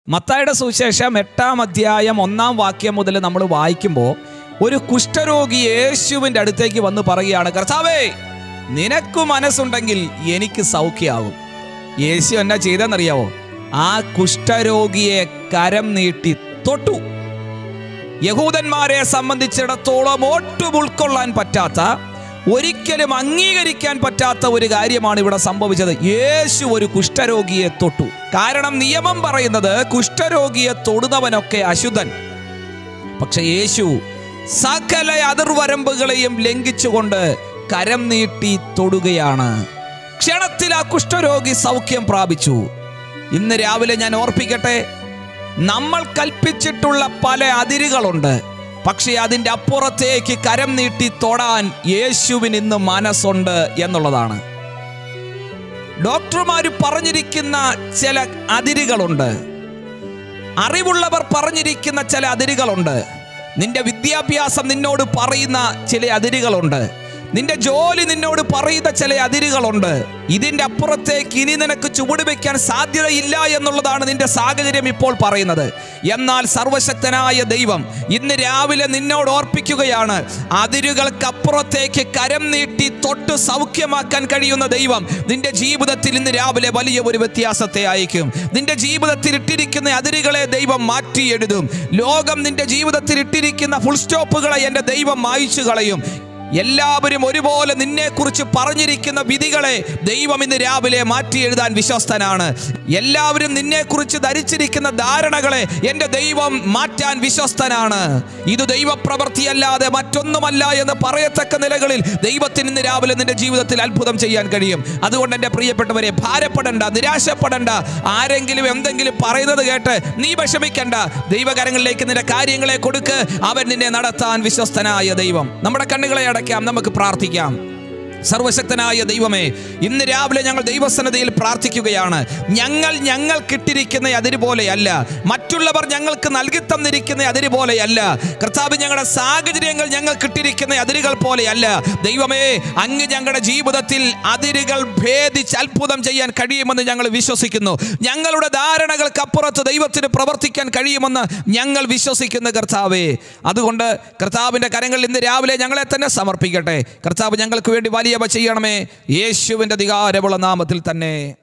മത്തായുടെ സുവിശേഷം എട്ടാം അധ്യായം ഒന്നാം വാക്യം മുതൽ നമ്മൾ വായിക്കുമ്പോൾ ഒരു കുഷ്ഠരോഗി യേശുവിൻ്റെ അടുത്തേക്ക് വന്ന് പറയുകയാണ് കർത്താവേ നിനക്ക് മനസ്സുണ്ടെങ്കിൽ എനിക്ക് സൗഖ്യമാകും യേശു എന്നാ ചെയ്തെന്നറിയാവോ ആ കുഷ്ഠരോഗിയെ കരം നീട്ടി തൊട്ടു യഹൂദന്മാരെ സംബന്ധിച്ചിടത്തോളം ഒട്ടും ഉൾക്കൊള്ളാൻ പറ്റാത്ത ഒരിക്കലും അംഗീകരിക്കാൻ പറ്റാത്ത ഒരു കാര്യമാണ് ഇവിടെ സംഭവിച്ചത് യേശു ഒരു കുഷ്ഠരോഗിയെ തൊട്ടു കാരണം നിയമം പറയുന്നത് കുഷ്ഠരോഗിയെ തൊടുന്നവനൊക്കെ അശുദ്ധൻ പക്ഷെ യേശു സകല അതിർവരമ്പുകളെയും ലംഘിച്ചുകൊണ്ട് കരം നീട്ടി തൊടുകയാണ് ക്ഷണത്തിൽ ആ കുഷ്ഠരോഗി സൗഖ്യം പ്രാപിച്ചു ഇന്ന് രാവിലെ ഞാൻ ഓർപ്പിക്കട്ടെ നമ്മൾ കൽപ്പിച്ചിട്ടുള്ള പല അതിരുകളുണ്ട് പക്ഷേ അതിൻ്റെ അപ്പുറത്തേക്ക് കരം നീട്ടി തൊടാൻ യേശുവിന് ഇന്ന് മനസ്സുണ്ട് എന്നുള്ളതാണ് ഡോക്ടർമാർ പറഞ്ഞിരിക്കുന്ന ചില അതിരുകളുണ്ട് അറിവുള്ളവർ പറഞ്ഞിരിക്കുന്ന ചില അതിരുകളുണ്ട് നിന്റെ വിദ്യാഭ്യാസം നിന്നോട് പറയുന്ന ചില അതിരുകളുണ്ട് നിന്റെ ജോലി നിന്നോട് പറയുന്ന ചില അതിരുകളുണ്ട് ഇതിന്റെ അപ്പുറത്തേക്ക് ഇനി നിനക്ക് ചുവട് വെക്കാൻ സാധ്യതയില്ല എന്നുള്ളതാണ് നിന്റെ സാഹചര്യം ഇപ്പോൾ പറയുന്നത് എന്നാൽ സർവശക്തനായ ദൈവം ഇന്ന് രാവിലെ നിന്നോട് ഓർപ്പിക്കുകയാണ് അതിരുകൾക്കപ്പുറത്തേക്ക് കരം നീട്ടി തൊട്ട് സൗഖ്യമാക്കാൻ കഴിയുന്ന ദൈവം നിന്റെ ജീവിതത്തിൽ ഇന്ന് രാവിലെ വലിയ ഒരു വ്യത്യാസത്തെ അയക്കും നിന്റെ ജീവിതത്തിൽ ഇട്ടിരിക്കുന്ന അതിരുകളെ ദൈവം മാറ്റി എഴുതും ലോകം നിന്റെ ജീവിതത്തിൽ ഇട്ടിരിക്കുന്ന ഫുൾ സ്റ്റോപ്പുകളെ എൻ്റെ ദൈവം മായിച്ചു കളയും എല്ലാവരും ഒരുപോലെ നിന്നെക്കുറിച്ച് പറഞ്ഞിരിക്കുന്ന വിധികളെ ദൈവം ഇന്ന് രാവിലെ മാറ്റി എഴുതാൻ വിശ്വസ്തനാണ് എല്ലാവരും നിന്നെക്കുറിച്ച് ധരിച്ചിരിക്കുന്ന ധാരണകളെ എൻ്റെ ദൈവം മാറ്റാൻ വിശ്വസ്തനാണ് ഇത് ദൈവപ്രവൃത്തിയല്ലാതെ മറ്റൊന്നുമല്ല എന്ന് പറയത്തക്ക നിലകളിൽ ദൈവത്തിന് ഇന്ന് രാവിലെ നിന്റെ ജീവിതത്തിൽ അത്ഭുതം ചെയ്യാൻ കഴിയും അതുകൊണ്ട് എൻ്റെ പ്രിയപ്പെട്ടവരെ ഭാരപ്പെടണ്ട നിരാശപ്പെടണ്ട ആരെങ്കിലും എന്തെങ്കിലും പറയുന്നത് കേട്ട് നീ വിഷമിക്കണ്ട ദൈവകരങ്ങളിലേക്ക് നിന്റെ കാര്യങ്ങളെ കൊടുക്ക് അവൻ നിന്നെ നടത്താൻ വിശ്വസ്തനായ ദൈവം നമ്മുടെ കണ്ണുകളെ അടയ്ക്കാം നമുക്ക് പ്രാർത്ഥിക്കാം സർവശക്തനായ ദൈവമേ ഇന്ന് രാവിലെ ഞങ്ങൾ ദൈവസന്നതയിൽ പ്രാർത്ഥിക്കുകയാണ് ഞങ്ങൾ ഞങ്ങൾക്കിട്ടിരിക്കുന്ന അതിര് പോലെയല്ല മറ്റുള്ളവർ ഞങ്ങൾക്ക് നൽകി തന്നിരിക്കുന്ന അതിര് പോലെയല്ല കർത്താവ് ഞങ്ങളുടെ സാഹചര്യങ്ങൾ ഞങ്ങൾക്കിട്ടിരിക്കുന്ന അതിരുകൾ പോലെയല്ല ദൈവമേ അങ്ങ് ഞങ്ങളുടെ ജീവിതത്തിൽ അതിരുകൾ ഭേദിച്ച് അത്ഭുതം ചെയ്യാൻ കഴിയുമെന്ന് ഞങ്ങൾ വിശ്വസിക്കുന്നു ഞങ്ങളുടെ ധാരണകൾക്കപ്പുറത്ത് ദൈവത്തിന് പ്രവർത്തിക്കാൻ കഴിയുമെന്ന് ഞങ്ങൾ വിശ്വസിക്കുന്ന കർത്താവേ അതുകൊണ്ട് കർത്താവിൻ്റെ കരങ്ങളിൽ ഇന്ന് രാവിലെ ഞങ്ങളെ തന്നെ സമർപ്പിക്കട്ടെ കർത്താവ് ഞങ്ങൾക്ക് വേണ്ടി വലിയവ ചെയ്യണമേ യേശുവിൻ്റെ അധികാരമുള്ള നാമത്തിൽ തന്നെ